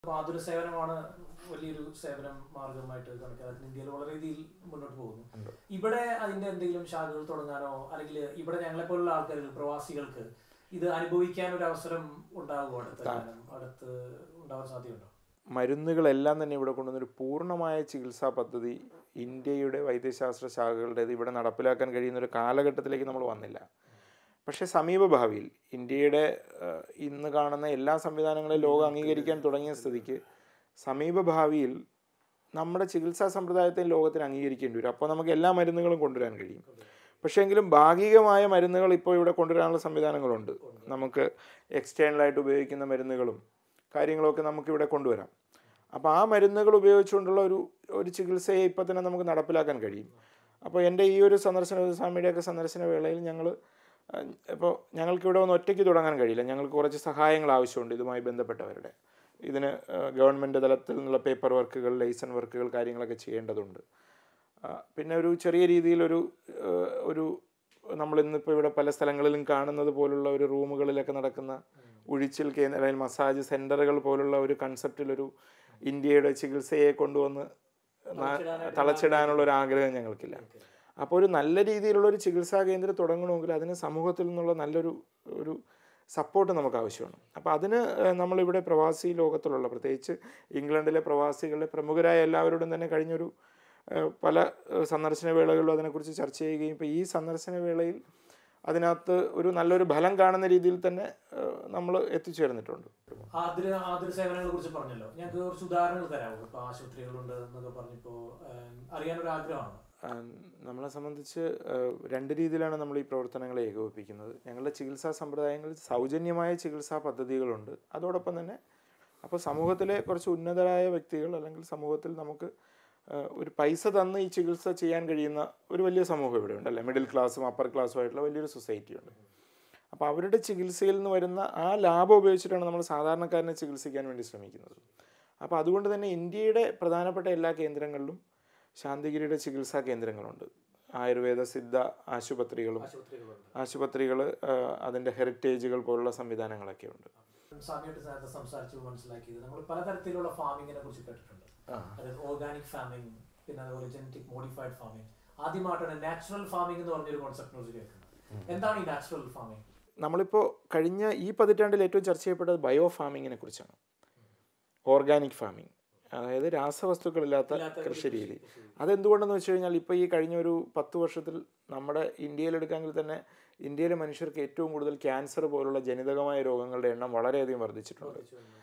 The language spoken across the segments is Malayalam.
മാതുര സേവനമാണ് വലിയൊരു സേവനം മാർഗമായിട്ട് കണക്കാക്കുന്നത് ഇന്ത്യയിൽ വളരെ രീതിയിൽ മുന്നോട്ട് പോകുന്നു ഇവിടെ അതിന്റെ എന്തെങ്കിലും ശാഖകൾ തുടങ്ങാനോ അല്ലെങ്കിൽ ഇവിടെ ഞങ്ങളെ പോലുള്ള ആൾക്കാർക്ക് പ്രവാസികൾക്ക് ഇത് അനുഭവിക്കാൻ ഒരു അവസരം ഉണ്ടാകുമോ അടുത്ത കാലം അടുത്ത് ഉണ്ടാവാൻ സാധ്യതയുണ്ടോ മരുന്നുകളെല്ലാം തന്നെ ഇവിടെ കൊണ്ടുവന്നൊരു പൂർണ്ണമായ ചികിത്സാ പദ്ധതി ഇന്ത്യയുടെ വൈദ്യശാസ്ത്ര ശാഖകളുടേത് ഇവിടെ നടപ്പിലാക്കാൻ കഴിയുന്ന ഒരു കാലഘട്ടത്തിലേക്ക് നമ്മൾ വന്നില്ല പക്ഷേ സമീപഭാവിയിൽ ഇന്ത്യയുടെ ഏഹ്, ഇന്ന് കാണുന്ന എല്ലാ സംവിധാനങ്ങളെയും ലോകം അംഗീകരിക്കാൻ തുടങ്ങിയ സ്ഥിതിക്ക് സമീപഭാവിയിൽ നമ്മുടെ ചികിത്സാ സമ്പ്രദായത്തെ ലോകത്തിന് അംഗീകരിക്കേണ്ടി വരും അപ്പോൾ നമുക്ക് എല്ലാ മരുന്നുകളും കൊണ്ടുവരാൻ കഴിയും പക്ഷേ എങ്കിലും ഭാഗികമായ മരുന്നുകൾ ഇപ്പോൾ ഇവിടെ കൊണ്ടുവരാനുള്ള സംവിധാനങ്ങളുണ്ട് നമുക്ക് എക്സ്റ്റേണലായിട്ട് ഉപയോഗിക്കുന്ന മരുന്നുകളും കാര്യങ്ങളൊക്കെ നമുക്കിവിടെ കൊണ്ടുവരാം അപ്പോൾ ആ മരുന്നുകൾ ഉപയോഗിച്ചുകൊണ്ടുള്ള ഒരു ഒരു ചികിത്സയെ ഇപ്പോൾ തന്നെ നമുക്ക് നടപ്പിലാക്കാൻ കഴിയും അപ്പോൾ എൻ്റെ ഈ ഒരു സന്ദർശന സ്വാമിയുടെയൊക്കെ സന്ദർശന വേളയിൽ ഞങ്ങൾ ഇപ്പോൾ ഞങ്ങൾക്കിവിടെ ഒന്ന് ഒറ്റയ്ക്ക് തുടങ്ങാൻ കഴിയില്ല ഞങ്ങൾക്ക് കുറച്ച് സഹായങ്ങൾ ആവശ്യമുണ്ട് ഇതുമായി ബന്ധപ്പെട്ടവരുടെ ഇതിന് ഗവൺമെൻറ് തലത്തിൽ നിന്നുള്ള പേപ്പർ വർക്കുകൾ ലൈസൺ വർക്കുകൾ കാര്യങ്ങളൊക്കെ ചെയ്യേണ്ടതുണ്ട് ആ, പിന്നെ ഒരു ചെറിയ രീതിയിലൊരു ആ, ഒരു നമ്മൾ ഇന്നിപ്പോൾ ഇവിടെ പല സ്ഥലങ്ങളിലും കാണുന്നത് പോലുള്ള ഒരു റൂമുകളിലൊക്കെ നടക്കുന്ന ഉഴിച്ചിൽ കേന്ദ്ര അല്ലെങ്കിൽ മസാജ് സെൻ്ററുകൾ പോലുള്ള ഒരു കൺസെപ്റ്റിലൊരു ഇന്ത്യയുടെ ചികിത്സയെ കൊണ്ടുവന്ന് ന- തളച്ചിടാനുള്ള ഒരു ആഗ്രഹം ഞങ്ങൾക്കില്ല അപ്പോൾ ഒരു നല്ല രീതിയിലുള്ള ഒരു ചികിത്സാ കേന്ദ്രം തുടങ്ങണമെങ്കിൽ അതിന് സമൂഹത്തിൽ നിന്നുള്ള നല്ലൊരു ഒരു സപ്പോർട്ട് നമുക്ക് ആവശ്യമാണ് അപ്പോൾ അതിന് ഏഹ്, നമ്മളിവിടെ പ്രവാസി ലോകത്തിലുള്ള പ്രത്യേകിച്ച് ഇംഗ്ലണ്ടിലെ പ്രവാസികളിലെ പ്രമുഖരായ എല്ലാവരോടും തന്നെ കഴിഞ്ഞൊരു ഏഹ്, പല ഏഹ്, സന്ദർശന വേളകളിലും അതിനെക്കുറിച്ച് ചർച്ച ചെയ്യുകയും ഇപ്പോൾ ഈ സന്ദർശന വേളയിൽ അതിനകത്ത് ഒരു നല്ലൊരു ഫലം കാണുന്ന രീതിയിൽ തന്നെ നമ്മൾ എത്തിച്ചേർന്നിട്ടുണ്ട് ആതുര ആതുര സേവനങ്ങളെ കുറിച്ച് പറഞ്ഞല്ലോ ഞങ്ങൾക്ക് കുറച്ച് ഉദാഹരണങ്ങൾ തരാമോ ഇപ്പൊ ആശുപത്രികളുണ്ട് എന്നൊക്കെ പറഞ്ഞപ്പോ അറിയാനൊരു ആഗ്രഹമാണ് ആം, നമ്മളെ സംബന്ധിച്ച് ആ, രണ്ട് രീതിയിലാണ് നമ്മൾ ഈ പ്രവർത്തനങ്ങളെ ഏകോപിപ്പിക്കുന്നത് ഞങ്ങളുടെ ചികിത്സാ സമ്പ്രദായങ്ങളിൽ സൗജന്യമായ ചികിത്സാ പദ്ധതികളുണ്ട് അതോടൊപ്പം തന്നെ അപ്പോൾ സമൂഹത്തിലെ കുറച്ച് ഉന്നതരായ വ്യക്തികൾ അല്ലെങ്കിൽ സമൂഹത്തിൽ നമുക്ക് ആ, ഒരു പൈസ തന്ന് ഈ ചികിത്സ ചെയ്യാൻ കഴിയുന്ന ഒരു വലിയ സമൂഹം ഇവിടെ ഉണ്ട് അല്ലേ മിഡിൽ ക്ലാസ്സും അപ്പർ ക്ലാസ്സും ആയിട്ടുള്ള വലിയൊരു സൊസൈറ്റി ഉണ്ട് അപ്പോൾ അവരുടെ ചികിത്സയിൽ നിന്ന് വരുന്ന ആ ലാഭം ഉപയോഗിച്ചിട്ടാണ് നമ്മൾ സാധാരണക്കാരനെ ചികിത്സിക്കാൻ വേണ്ടി ശ്രമിക്കുന്നത് അപ്പോൾ അതുകൊണ്ട് തന്നെ ഇന്ത്യയുടെ പ്രധാനപ്പെട്ട എല്ലാ കേന്ദ്രങ്ങളിലും ശാന്തിഗിരിയുടെ ചികിത്സാ കേന്ദ്രങ്ങളുണ്ട് ആയുർവേദ സിദ്ധ ആശുപത്രികളും ആശുപത്രികളുണ്ട് ആശുപത്രികൾ അതിൻ്റെ ഹെറിറ്റേജുകൾ പോലുള്ള സംവിധാനങ്ങളൊക്കെ ഉണ്ട് സ്വാമിയായിട്ട് നേരത്തെ സംസാരിച്ചു മനസ്സിലാക്കിയത് നമ്മൾ പലതരത്തിലുള്ള ഫാമിങ്ങിനെ കുറിച്ച് കേട്ടിട്ടുണ്ട് അതായത് ഓർഗാനിക് ഫാമിംഗ് പിന്നെ അതുപോലെ ജനറ്റിക് മോഡിഫൈഡ് ഫാമിംഗ് ആദ്യമായിട്ടാണ് നാച്ചുറൽ ഫാമിംഗ് എന്ന് പറഞ്ഞൊരു കോൺസെപ്റ്റിനെ കുറിച്ച് കേൾക്കുന്നത് എന്താണ് ഈ നാച്ചുറൽ ഫാമിംഗ് നമ്മളിപ്പോൾ കഴിഞ്ഞ ഈ പതിറ്റാണ്ടിൽ ഏറ്റവും ചർച്ച ചെയ്യപ്പെട്ടത് ബയോ ഫാമിങ്ങിനെ കുറിച്ചാണ് ഓർഗാനിക് ഫാമിംഗ് അതായത് രാസവസ്തുക്കളില്ലാത്ത കൃഷി രീതി അതെന്തുകൊണ്ടെന്ന് വെച്ച് കഴിഞ്ഞാൽ ഇപ്പോൾ ഈ കഴിഞ്ഞ ഒരു പത്ത് വർഷത്തിൽ നമ്മുടെ ഇന്ത്യയിലെടുക്കാമെങ്കിൽ തന്നെ ഇന്ത്യയിലെ മനുഷ്യർക്ക് ഏറ്റവും കൂടുതൽ ക്യാൻസർ പോലുള്ള ജനിതകമായ രോഗങ്ങളുടെ എണ്ണം വളരെയധികം വർദ്ധിച്ചിട്ടുണ്ട്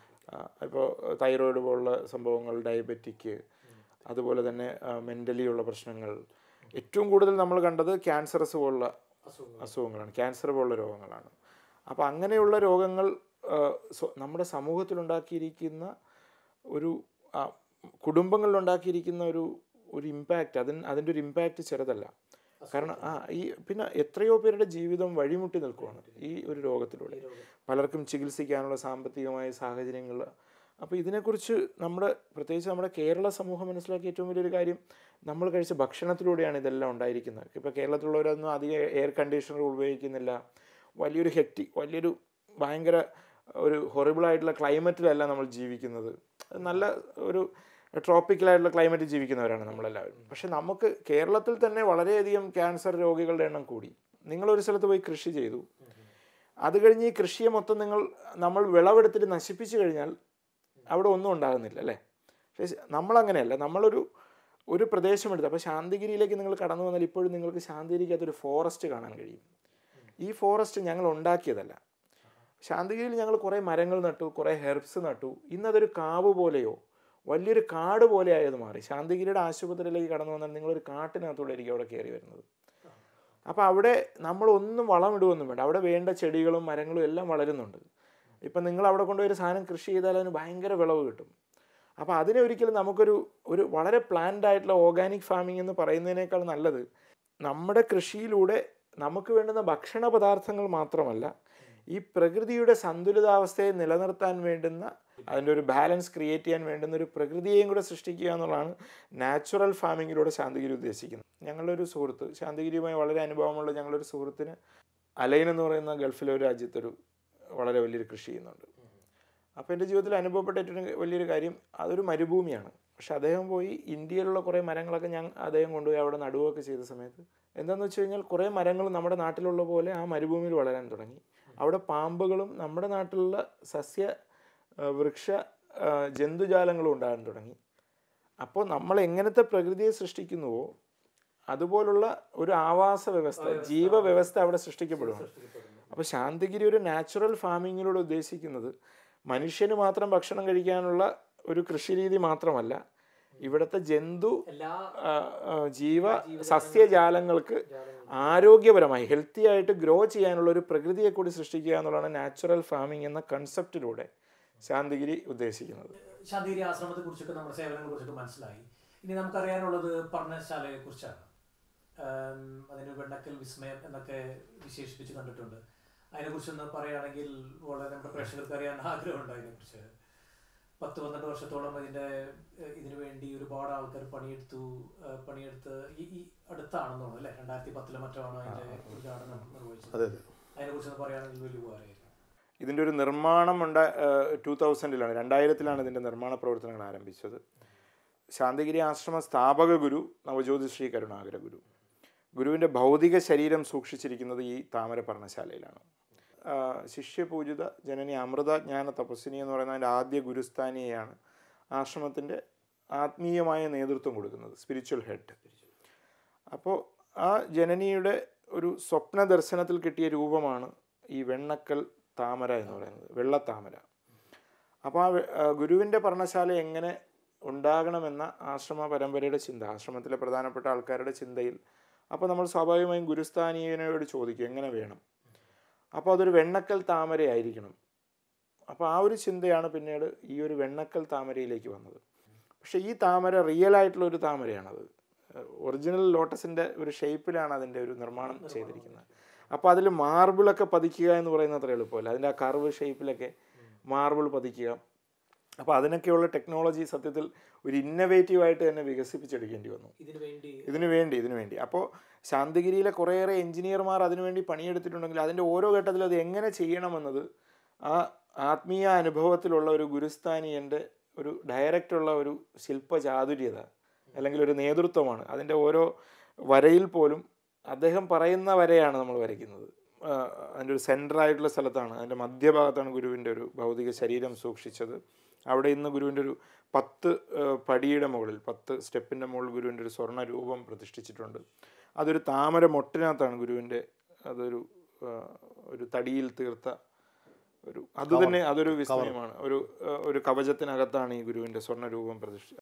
ഇപ്പോൾ തൈറോയിഡ് പോലുള്ള സംഭവങ്ങൾ ഡയബറ്റിക് അതുപോലെ തന്നെ മെൻ്റലി ഉള്ള പ്രശ്നങ്ങൾ ഏറ്റവും കൂടുതൽ നമ്മൾ കണ്ടത് ക്യാൻസറസ് പോലുള്ള അസുഖങ്ങളാണ് ക്യാൻസർ പോലുള്ള രോഗങ്ങളാണ് അപ്പോൾ അങ്ങനെയുള്ള രോഗങ്ങൾ ആ, സ്വ- നമ്മുടെ സമൂഹത്തിലുണ്ടാക്കിയിരിക്കുന്ന ഒരു ആ, കുടുംബങ്ങളിലുണ്ടാക്കിയിരിക്കുന്ന ഒരു ഒരു ഇമ്പാക്റ്റ് അതിന് അതിൻ്റെ ഒരു ഇമ്പാക്റ്റ് ചെറുതല്ല കാരണം ആ ഈ പിന്നെ എത്രയോ പേരുടെ ജീവിതം വഴിമുട്ടി നിൽക്കുവാണ് ഈ ഒരു രോഗത്തിലൂടെ പലർക്കും ചികിത്സിക്കാനുള്ള സാമ്പത്തികമായ സാഹചര്യങ്ങൾ അപ്പോൾ ഇതിനെക്കുറിച്ച് നമ്മുടെ പ്രത്യേകിച്ച് നമ്മുടെ കേരള സമൂഹം മനസ്സിലാക്കിയ ഏറ്റവും വലിയൊരു കാര്യം നമ്മൾ കഴിച്ച ഭക്ഷണത്തിലൂടെയാണ് ഇതെല്ലാം ഉണ്ടായിരിക്കുന്നത് ഇപ്പോൾ കേരളത്തിലുള്ളവരൊന്നും അധികം എയർ കണ്ടീഷണർ ഉപയോഗിക്കുന്നില്ല വലിയൊരു ഹെക്ടി വലിയൊരു ഭയങ്കര ഒരു ഹൊറിബിളായിട്ടുള്ള ക്ലൈമറ്റിലല്ല നമ്മൾ ജീവിക്കുന്നത് നല്ല ഒരു ട്രോപ്പിക്കലായിട്ടുള്ള ക്ലൈമറ്റിൽ ജീവിക്കുന്നവരാണ് നമ്മളെല്ലാവരും പക്ഷെ നമുക്ക് കേരളത്തിൽ തന്നെ വളരെയധികം ക്യാൻസർ രോഗികളുടെ എണ്ണം കൂടി നിങ്ങളൊരു സ്ഥലത്ത് പോയി കൃഷി ചെയ്തു അത് കഴിഞ്ഞ് ഈ കൃഷിയെ മൊത്തം നിങ്ങൾ നമ്മൾ വിളവെടുത്തിട്ട് നശിപ്പിച്ചു കഴിഞ്ഞാൽ അവിടെ ഒന്നും ഉണ്ടാകുന്നില്ല അല്ലേ പക്ഷേ നമ്മളങ്ങനെയല്ല നമ്മളൊരു ഒരു പ്രദേശം എടുത്ത് അപ്പോൾ ശാന്തിഗിരിയിലേക്ക് നിങ്ങൾ കടന്നു വന്നാൽ ഇപ്പോഴും നിങ്ങൾക്ക് ശാന്തിഗിരിക്കകത്തൊരു ഫോറസ്റ്റ് കാണാൻ കഴിയും ഈ ഫോറസ്റ്റ് ഞങ്ങൾ ഉണ്ടാക്കിയതല്ല ശാന്തിഗിരിയിൽ ഞങ്ങൾ കുറേ മരങ്ങൾ നട്ടു കുറേ ഹെർബ്സ് നട്ടു ഇന്നതൊരു കാവ് പോലെയോ വലിയൊരു കാട് പോലെ ആയത് മാറി ശാന്തിഗിരിയുടെ ആശുപത്രിയിലേക്ക് കടന്നു വന്നാൽ നിങ്ങളൊരു കാട്ടിനകത്തൂടെ ആയിരിക്കും അവിടെ കയറി വരുന്നത് അപ്പോൾ അവിടെ നമ്മളൊന്നും വളമിടുകയൊന്നും വേണ്ട അവിടെ വേണ്ട ചെടികളും മരങ്ങളും എല്ലാം വളരുന്നുണ്ട് ഇപ്പം നിങ്ങൾ അവിടെ കൊണ്ടുപോയി ഒരു സാധനം കൃഷി ചെയ്താൽ അതിന് ഭയങ്കര വിളവ് കിട്ടും അപ്പോൾ അതിനെ ഒരിക്കലും നമുക്കൊരു ഒരു വളരെ പ്ലാൻഡ് ആയിട്ടുള്ള ഓർഗാനിക് ഫാമിംഗ് എന്ന് പറയുന്നതിനേക്കാൾ നല്ലത് നമ്മുടെ കൃഷിയിലൂടെ നമുക്ക് വേണ്ടുന്ന ഭക്ഷണ പദാർത്ഥങ്ങൾ മാത്രമല്ല ഈ പ്രകൃതിയുടെ സന്തുലിതാവസ്ഥയെ നിലനിർത്താൻ വേണ്ടുന്ന അതിൻ്റെ ഒരു ബാലൻസ് ക്രിയേറ്റ് ചെയ്യാൻ വേണ്ടുന്ന ഒരു പ്രകൃതിയെയും കൂടെ സൃഷ്ടിക്കുക എന്നുള്ളതാണ് നാച്ചുറൽ ഫാമിങ്ങിലൂടെ ശാന്തിഗിരി ഉദ്ദേശിക്കുന്നത് ഞങ്ങളുടെ ഒരു സുഹൃത്ത് ശാന്തിഗിരിയുമായി വളരെ അനുഭവമുള്ള ഞങ്ങളുടെ ഒരു സുഹൃത്തിന് അലൈൻ എന്ന് പറയുന്ന ഗൾഫിലെ ഒരു രാജ്യത്തൊരു വളരെ വലിയൊരു കൃഷി ചെയ്യുന്നുണ്ട് അപ്പോൾ എൻ്റെ ജീവിതത്തിൽ അനുഭവപ്പെട്ട ഏറ്റവും വലിയൊരു കാര്യം അതൊരു മരുഭൂമിയാണ് പക്ഷെ അദ്ദേഹം പോയി ഇന്ത്യയിലുള്ള കുറേ മരങ്ങളൊക്കെ ഞാൻ അദ്ദേഹം കൊണ്ടുപോയി അവിടെ നടുവൊക്കെ ചെയ്ത സമയത്ത് എന്താണെന്ന് വെച്ച് കഴിഞ്ഞാൽ കുറേ മരങ്ങൾ നമ്മുടെ നാട്ടിലുള്ള പോലെ ആ മരുഭൂമിയിൽ വളരാൻ തുടങ്ങി അവിടെ പാമ്പുകളും നമ്മുടെ നാട്ടിലുള്ള സസ്യ ആ, വൃക്ഷ ആ, ജന്തുജാലങ്ങളും ഉണ്ടാകാൻ തുടങ്ങി അപ്പോൾ നമ്മൾ എങ്ങനത്തെ പ്രകൃതിയെ സൃഷ്ടിക്കുന്നുവോ അതുപോലുള്ള ഒരു ആവാസ വ്യവസ്ഥ ജീവവ്യവസ്ഥ അവിടെ സൃഷ്ടിക്കപ്പെടുകയാണ് അപ്പോൾ ശാന്തിഗിരി ഒരു നാച്ചുറൽ ഫാമിങ്ങിലൂടെ ഉദ്ദേശിക്കുന്നത് മനുഷ്യന് മാത്രം ഭക്ഷണം കഴിക്കാനുള്ള ഒരു കൃഷിരീതി മാത്രമല്ല ഇവിടുത്തെ ജന്തു എല്ലാ ആ, ആ, ജീവ സസ്യജാലങ്ങൾക്ക് ആരോഗ്യപരമായി ഹെൽത്തി ആയിട്ട് ഗ്രോ ചെയ്യാനുള്ള ഒരു പ്രകൃതിയെ കൂടി സൃഷ്ടിക്കുക എന്നുള്ളതാണ് നാച്ചുറൽ ഫാമിംഗ് എന്ന കൺസെപ്റ്റിലൂടെ ശാന്തിഗിരി ഉദ്ദേശിക്കുന്നത് ശാന്തിഗിരി ആശ്രമത്തെ കുറിച്ചൊക്കെ നമ്മുടെ സേവനങ്ങളെ കുറിച്ചൊക്കെ മനസ്സിലായി ഇനി നമുക്കറിയാനുള്ളത് പഠനശാലയെ കുറിച്ചാണ് ആം, അതിന് വെണ്ണക്കൽ വിസ്മയം എന്നൊക്കെ വിശേഷിപ്പിച്ച് കണ്ടിട്ടുണ്ട് അതിനെക്കുറിച്ചൊന്ന് പറയുകയാണെങ്കിൽ വളരെ നമ്മുടെ പ്രേക്ഷകർക്ക് അറിയാൻ ആഗ്രഹമുണ്ട് അതിനെക്കുറിച്ച് പത്ത് പന്ത്രണ്ട് വർഷത്തോളം ഇതിന്റെ ഏഹ്, ഇതിനു വേണ്ടി ഒരുപാട് ആൾക്കാർ പണിയെടുത്തു ഏഹ്, പണിയെടുത്ത് ഈ ഈ അടുത്താണെന്ന് തോന്നുന്നു അല്ലേ രണ്ടായിരത്തി പത്തിലെ മറ്റോ ആണ് അതിന്റെ ഉദ്ഘാടനം നിർവഹിച്ചത് അതെ അതെ അതിനെക്കുറിച്ചൊന്ന് പറയുകയാണെങ്കിൽ വലിയ ഉപകാരമായിരിക്കും ഇതിൻ്റെ ഒരു നിർമ്മാണം ഉണ്ട ടൂ തൗസൻഡിലാണ് രണ്ടായിരത്തിലാണ് ഇതിൻ്റെ നിർമ്മാണ പ്രവർത്തനങ്ങൾ ആരംഭിച്ചത് ശാന്തിഗിരി ആശ്രമ സ്ഥാപക ഗുരു നവജ്യോതി ശ്രീ കരുണാകര ഗുരു ഗുരുവിൻ്റെ ഭൗതിക ശരീരം സൂക്ഷിച്ചിരിക്കുന്നത് ഈ താമര പർണശാലയിലാണ് ആ, ശിഷ്യപൂജിത ജനനി അമൃത ജ്ഞാന തപസ്വിനി എന്ന് പറയുന്ന അതിൻ്റെ ആദ്യ ഗുരുസ്ഥാനിയെയാണ് ആശ്രമത്തിൻ്റെ ആത്മീയമായ നേതൃത്വം കൊടുക്കുന്നത് സ്പിരിച്വൽ ഹെഡ് അപ്പോൾ ആ ജനനിയുടെ ഒരു സ്വപ്ന ദർശനത്തിൽ കിട്ടിയ രൂപമാണ് ഈ വെണ്ണക്കൽ താമര എന്ന് പറയുന്നത് വെള്ളത്താമര അപ്പോൾ ആ വെ- ആ ഗുരുവിൻ്റെ പർണശാല എങ്ങനെ ഉണ്ടാകണമെന്ന ആശ്രമ പരമ്പരയുടെ ചിന്ത ആശ്രമത്തിലെ പ്രധാനപ്പെട്ട ആൾക്കാരുടെ ചിന്തയിൽ അപ്പോൾ നമ്മൾ സ്വാഭാവികമായും ഗുരുസ്ഥാനീയനോട് ചോദിക്കും എങ്ങനെ വേണം അപ്പോൾ അതൊരു വെണ്ണക്കൽ താമരയായിരിക്കണം അപ്പോൾ ആ ഒരു ചിന്തയാണ് പിന്നീട് ഈ ഒരു വെണ്ണക്കൽ താമരയിലേക്ക് വന്നത് പക്ഷേ ഈ താമര റിയൽ ആയിട്ടുള്ള ഒരു താമരയാണത് ഒറിജിനൽ ലോട്ടസിൻ്റെ ഒരു ഷേപ്പിലാണ് അതിൻ്റെ ഒരു നിർമ്മാണം ചെയ്തിരിക്കുന്നത് അപ്പോൾ അതിൽ മാർബിളൊക്കെ പതിക്കുക എന്ന് പറയുന്നത് അത്ര എളുപ്പമല്ല അതിൻ്റെ ആ കർവ് ഷേപ്പിലൊക്കെ മാർബിൾ പതിക്കുക അപ്പോൾ അതിനൊക്കെയുള്ള ടെക്നോളജി സത്യത്തിൽ ഒരു ഇന്നവേറ്റീവായിട്ട് തന്നെ വികസിപ്പിച്ചെടുക്കേണ്ടി വന്നു ഇതിനു വേണ്ടി ഇതിനു വേണ്ടി ഇതിനു വേണ്ടി അപ്പോൾ ശാന്തിഗിരിയിലെ കുറേയേറെ എഞ്ചിനീയർമാർ അതിനുവേണ്ടി പണിയെടുത്തിട്ടുണ്ടെങ്കിൽ അതിൻ്റെ ഓരോ ഘട്ടത്തിലും അത് എങ്ങനെ ചെയ്യണമെന്നത് ആ ആത്മീയ അനുഭവത്തിലുള്ള ഒരു ഗുരുസ്ഥാനിയൻ്റെ ഒരു ഡയറക്റ്റുള്ള ഒരു ശില്പചാതുര്യത അല്ലെങ്കിൽ ഒരു നേതൃത്വമാണ് അതിൻ്റെ ഓരോ വരയിൽ പോലും അദ്ദേഹം പറയുന്ന വരെയാണ് നമ്മൾ വരയ്ക്കുന്നത് ആ, അതിൻ്റെ ഒരു സെൻറ്ററായിട്ടുള്ള സ്ഥലത്താണ് അതിൻ്റെ മധ്യഭാഗത്താണ് ഗുരുവിൻ്റെ ഒരു ഭൗതിക ശരീരം സൂക്ഷിച്ചത് അവിടെ ഇന്ന് ഗുരുവിൻ്റെ ഒരു പത്ത് ആ, പടിയുടെ മുകളിൽ പത്ത് സ്റ്റെപ്പിൻ്റെ മുകളിൽ ഗുരുവിൻ്റെ ഒരു സ്വർണ്ണ രൂപം പ്രതിഷ്ഠിച്ചിട്ടുണ്ട് അതൊരു താമര മൊട്ടിനകത്താണ് ഗുരുവിൻ്റെ അതൊരു ആ, ഒരു തടിയിൽ തീർത്ത ഒരു അത് തന്നെ അതൊരു വിസ്മയമാണ് ഒരു ആ, ഒരു കവചത്തിനകത്താണ് ഈ ഗുരുവിൻ്റെ സ്വർണ്ണ രൂപം പ്രതിഷ്ഠ